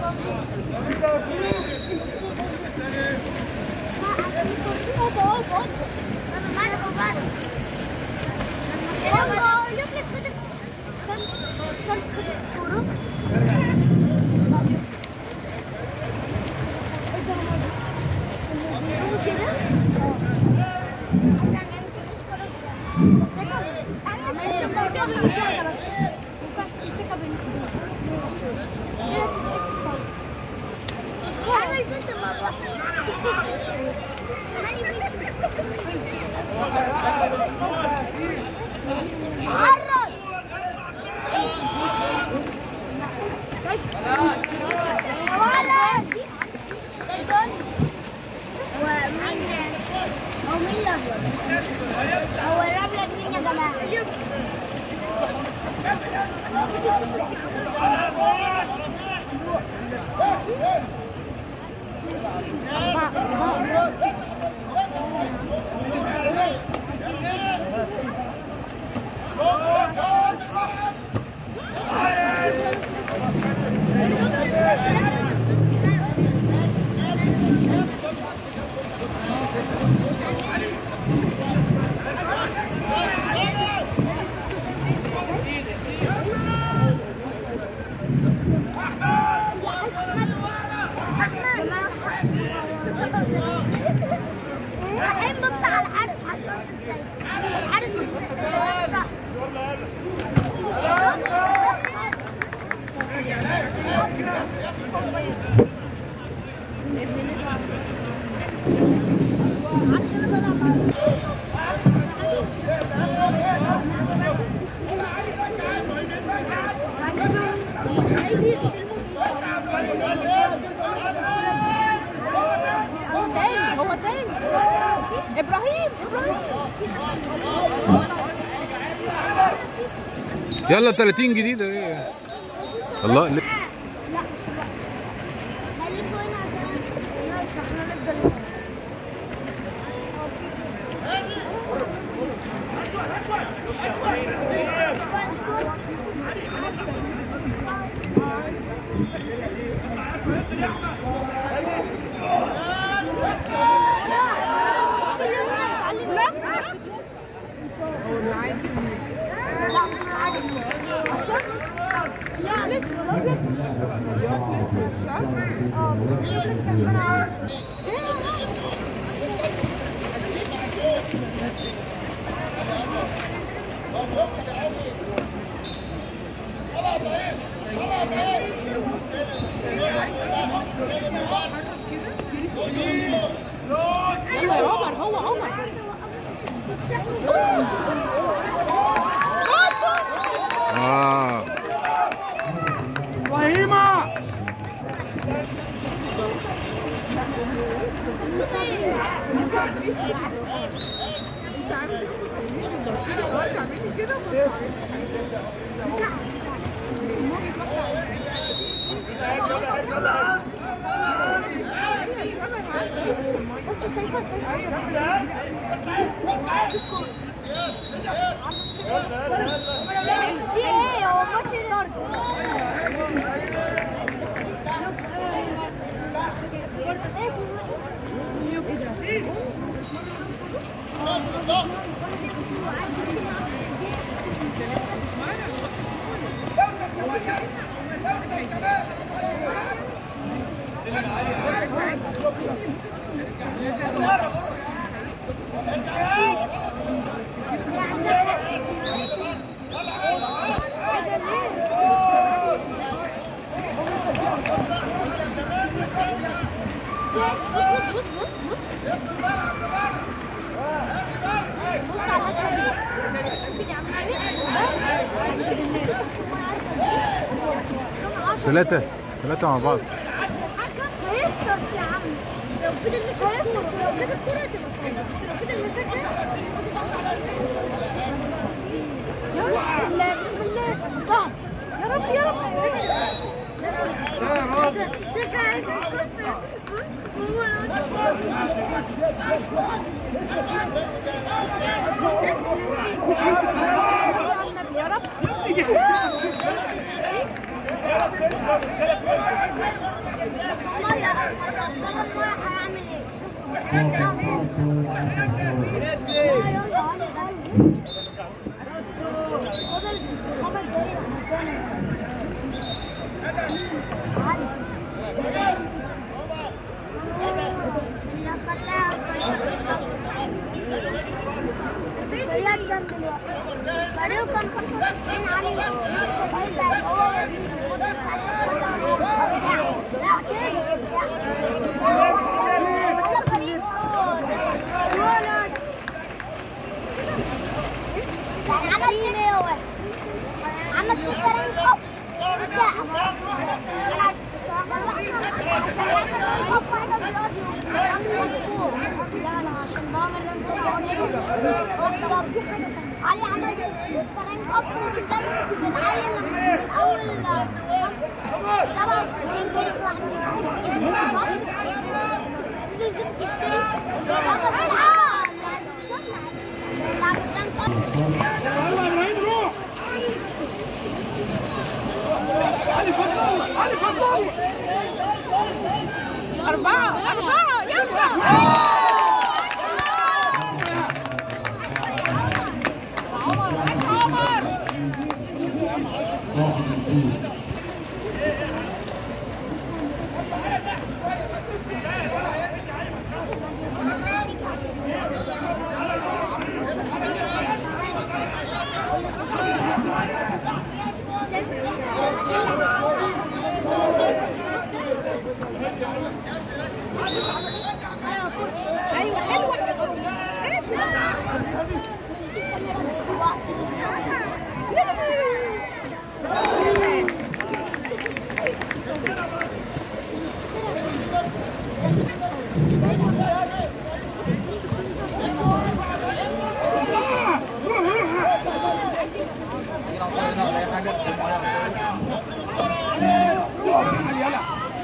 الشمس خدت الكورة كده عرض ومين هو مين الابيض؟ هو الابيض مين يا جماعه؟ رايحين بص على الحارس حصلت ازاي الحارس ازاي صح تاني هو تاني ابراهيم ابراهيم يلا 30 جديدة ايه الله ليه؟ لا مش الوقت خليكوا هنا عشان ماشي احنا نفضل هنا لا مش اه بس يونس كان فرع يلا يا عمر هو عمر اه ابراهيمه بصوا شايفه شايفه في ايه هو ماتش ضرب بص بص بص بص بص بص على الحته دي ممكن يعمل ثلاثة ثلاثة مع بعض الحكم هيفطس يا عم لو فضل مسك الكورة لو مسك الكورة هتبقى فاضية بس لو فضل مسكها يا رب الله بسم الله طه يا رب يا رب ده عايز يا رب والله يا أكبر هيعمل ايه؟ خمس دقايق فريق كان 95 علي وانت هو وزير ساعة كده ساعة فريق ولد عمل ستة عمل ستة رانك اب في ساعة عشان يعمل رانك اب واحدة رياضي وعمل مذكور لا لا عشان بعمل بالظبط علي عمل ستة رانك اب وبالذات من أول من أول سبعة وتسعين جيم واحد لازم تشتري لعبة رانك اب يلا ابراهيم روح علي فضل الله علي فضل الله أربعة أربعة يلا ايوه كوتش ايوه حلوه علي يلا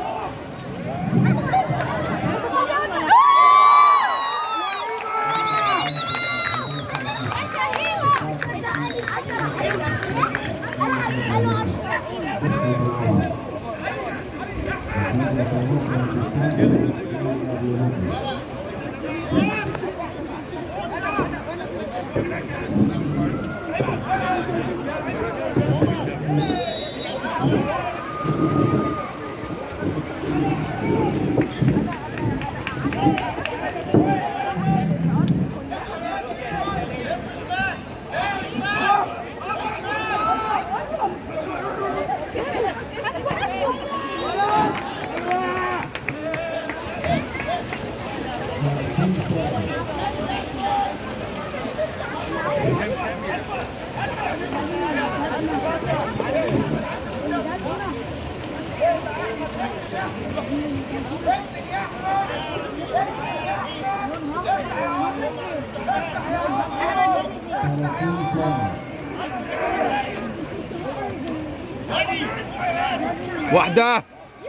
واحدة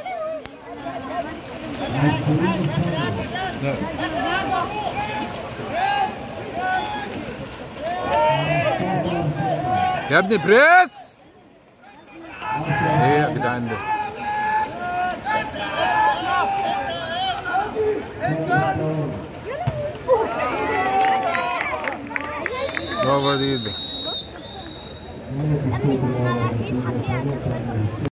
لا. يا ابني بريس ايه يا جدعان ده برافو دي ده أمي، أنا أكيد حكيت